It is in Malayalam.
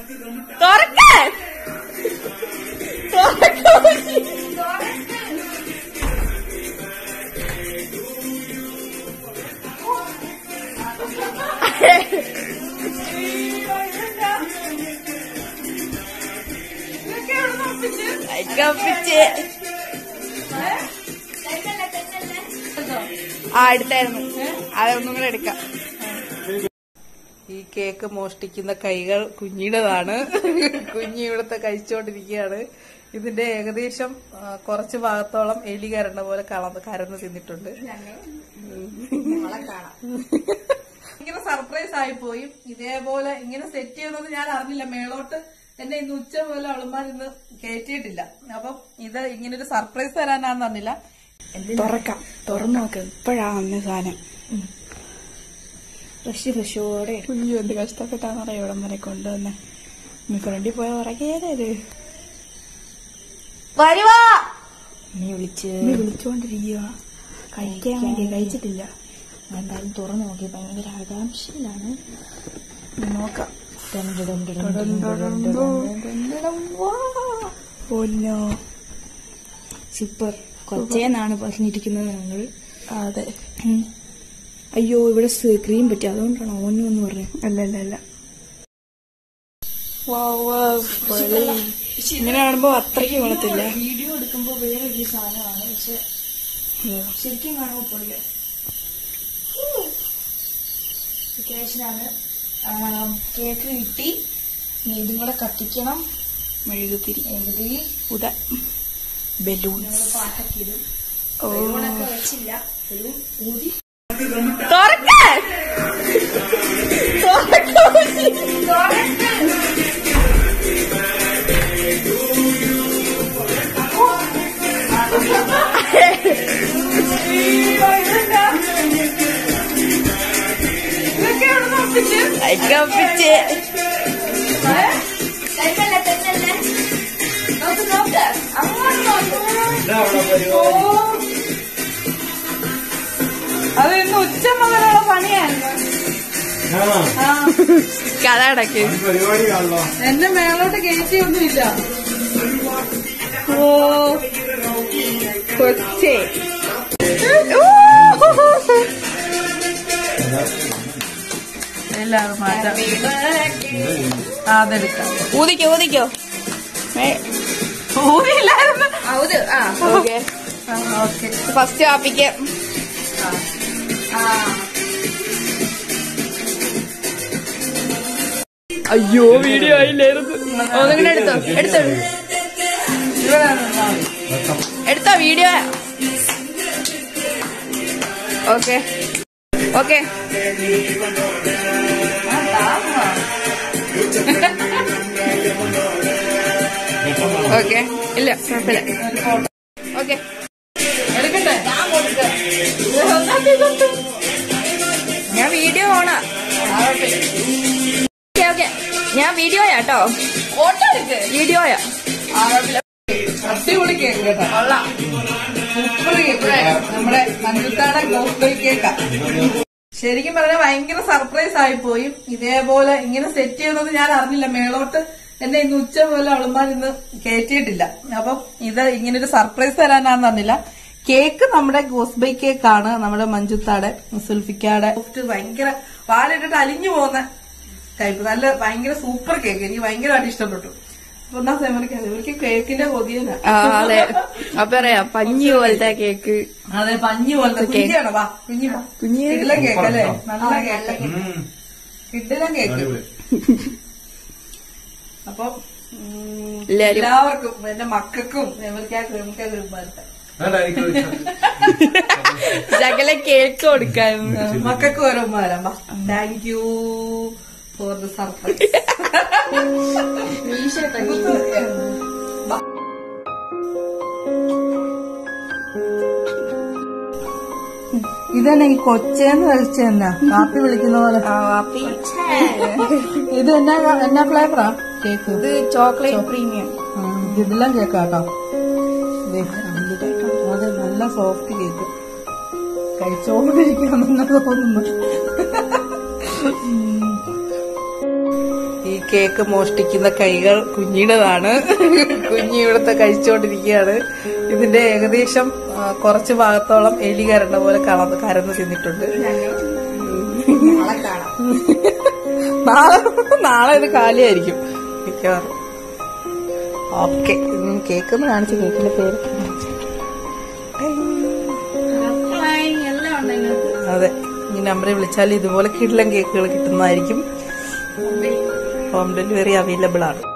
തുറക്കാൻ കപ്പിച്ച് ആ എടുത്തായിരുന്നു അതൊന്നും കൂടെ എടുക്കാം ഈ കേക്ക് മോഷ്ടിക്കുന്ന കൈകൾ കുഞ്ഞിയുടേതാണ് കുഞ്ഞി ഇവിടുത്തെ കഴിച്ചുകൊണ്ടിരിക്കുകയാണ് ഇതിന്റെ ഏകദേശം ആ, കുറച്ച് ഭാഗത്തോളം എലി കരണ്ട പോലെ കളന്ന് കരന്ന് തിന്നിട്ടുണ്ട് ഇങ്ങനെ സർപ്രൈസ് ആയി പോയി ഇതേപോലെ ഇങ്ങനെ സെറ്റ് ചെയ്യുന്നത് ഞാൻ അറിഞ്ഞില്ല മേളോട്ട് എന്നെ ഇന്ന് ഉച്ച പോലെ അവളുമാർ ഇന്ന് കയറ്റിയിട്ടില്ല അപ്പം ഇത് ഇങ്ങനെ ഒരു സർപ്രൈസ് തരാനാന്ന് അറിഞ്ഞില്ല തുറക്കാം തുറന്നു നോക്ക് ഇപ്പോഴാ വന്ന സാധനം ഫ്രഷ് ഫ്രഷോടെ കുഞ്ഞു എന്ത് കഷ്ടപ്പെട്ടാന്നറിയാം ഇവിടം വരെ കൊണ്ടുവന്നെ നീ ഫ്രണ്ടിൽ പോയ ഉറങ്ങിയത് വരുവാ നീ വിളിച്ച് നീ വിളിച്ചോണ്ടിരിക്കുക കഴിക്കാൻ വേണ്ടി കഴിച്ചിട്ടില്ല എന്തായാലും തുറന്നു നോക്കി ഭയങ്കര ആകാംക്ഷയിലാണ് നോക്കാം സൂപ്പർ കൊച്ചേന്നാണ് പറഞ്ഞിരിക്കുന്നത് ഞങ്ങൾ അതെ അയ്യോ ഇവിടെ ക്രീം പറ്റി അതുകൊണ്ടാണ് ഓന്നു എന്ന് പറഞ്ഞത് അല്ല അല്ല അല്ല ഇങ്ങനെ കാണുമ്പോ അത്രയ്ക്ക് കൊള്ളത്തില്ല വീഡിയോ എടുക്കുമ്പോൾ വേറൊരു സാധനമാണ് പക്ഷെ ശരിക്കും കാണുമ്പോൾ പൊളിയ ക്യാഷിനാണ് കേക്ക് കിട്ടി ഇനി ഇതും കൂടെ കത്തിക്കണം മെഴുകുതിരി എഴുതി ഉദ ബലൂൺ പാട്ടൊക്കെ ഇടും ഓ ബലൂണൊക്കെ വെച്ചില്ല ബലൂൺ ഊതി തുറക്കാൻ കപ്പിച്ച് അത് ഇന്ന് ഉച്ച മുതലുള്ള പണിയായിരുന്നു ആ കഥ അടക്ക് പരിപാടിയാണല്ലോ എന്റെ മേളോട്ട് കയറ്റിയൊന്നുമില്ല ഓ കൊച്ചേ എല്ലാവരും മാറ്റാം ആ, അതെടുക്കാം ഊതിക്കോ ഊതിക്കോ ഊരില്ലായിരുന്നു ഓക്കെ ഓക്കെ ഫസ്റ്റ് കാപ്പിക്ക് അയ്യോ വീഡിയോ ആയില്ലായിരുന്നു ഒന്നിങ്ങനെ എടുത്തോ എടുത്തോ എടുത്തോ വീഡിയോ ഓക്കെ ഓക്കെ ഓക്കെ ഇല്ല കുഴപ്പമില്ല ഓക്കെ എടുക്കട്ടെ ഞാൻ വീഡിയോ ഓണാ ഓക്കെ ഓക്കെ ഞാൻ വീഡിയോയാ കേട്ടോ ഫോട്ടോ എടുക്ക് വീഡിയോയാ അടിപൊളി കേക്ക് കേട്ടോ കൊള്ളാം സൂപ്പർ കേക്ക് നമ്മുടെ മഞ്ഞുത്താട ഗോസ്ബൽ കേക്കാ ശരിക്കും പറഞ്ഞാൽ ഭയങ്കര സർപ്രൈസ് ആയി പോയി ഇതേപോലെ ഇങ്ങനെ സെറ്റ് ചെയ്യുന്നത് ഞാൻ അറിഞ്ഞില്ല മേളോട്ട് എന്നെ ഇന്ന് ഉച്ച പോലെ അവളുമാർ ഇന്ന് കയറ്റിയിട്ടില്ല അപ്പം ഇത് ഇങ്ങനെ ഒരു സർപ്രൈസ് തരാനാന്ന് അറിഞ്ഞില്ല കേക്ക് നമ്മുടെ ഗോസ്ബൈ കേക്കാണ് നമ്മുടെ മഞ്ജുത്താടെ സുൽഫിക്കാടെ സോഫ്റ്റ് ഭയങ്കര വാലിട്ടിട്ട് അലിഞ്ഞു പോകുന്ന ടൈപ്പ് നല്ല ഭയങ്കര സൂപ്പർ കേക്ക് എനിക്ക് ഭയങ്കരമായിട്ട് ഇഷ്ടപ്പെട്ടു അപ്പൊ എന്നാ സെമറിക്ക് ഇവർക്ക് കേക്കിന്റെ കൊതിയനാ ആ അതെ അപ്പൊ അറിയാം പഞ്ഞി പോലത്തെ കേക്ക് അതെ പഞ്ഞി പോലത്തെ കുഞ്ഞാണോ വാ കുഞ്ഞി വാ കിടിലൻ കേക്ക് അല്ലേ നല്ല കേക്ക് കിടിലൻ കേക്ക് അടിപൊളി അപ്പൊ ഉം, എല്ലാരും എല്ലാവർക്കും എന്റെ മക്കൾക്കും എവർക്കാ ക്രിമിക്കാ ക്രിമാരുടെ വേണ്ട, എനിക്ക് ഒരു ശകല കേക്ക് കൊടുക്കായിരുന്നു മക്കൾക്ക് ഓരോ വരാം വാ thank you for the surprise ഇതന്നെ ഈ കൊച്ചേന്ന് കഴിച്ച എന്നാ കാപ്പി വിളിക്കുന്ന പോലെ ഇത് എന്നാ എന്നാ ഫ്ലേവറാ കേക്ക് ഇത് ചോക്ലേറ്റ് പ്രീമിയം ഇതെല്ലാം കേക്കാട്ടോ ദേ, അതെ നല്ല സോഫ്റ്റ് കേക്ക് കഴിച്ചോണ്ടിരിക്കാമെന്ന് തോന്നുന്നു ഉം. ഈ കേക്ക് മോഷ്ടിക്കുന്ന കൈകൾ കുഞ്ഞിയുടേതാണ് കുഞ്ഞി ഇവിടുത്തെ കഴിച്ചുകൊണ്ടിരിക്കുകയാണ് ഇതിന്റെ ഏകദേശം ആ, കുറച്ച് ഭാഗത്തോളം എലി കരണ്ട പോലെ കളന്ന് കരന്ന് തിന്നിട്ടുണ്ട് നാളെ നാളെ ഇത് കാലിയായിരിക്കും മിക്കവാറും ഓക്കെ കേക്ക് ഒന്ന് കാണിച്ച് കേക്കിന്റെ പേര് എല്ലാം ഉണ്ട് അതിനകത്ത് അതെ ഈ നമ്പറിൽ വിളിച്ചാൽ ഇതുപോലെ കിടിലൻ കേക്കുകൾ കിട്ടുന്നതായിരിക്കും ഹോം ഡെലിവറി അവൈലബിൾ ആണ്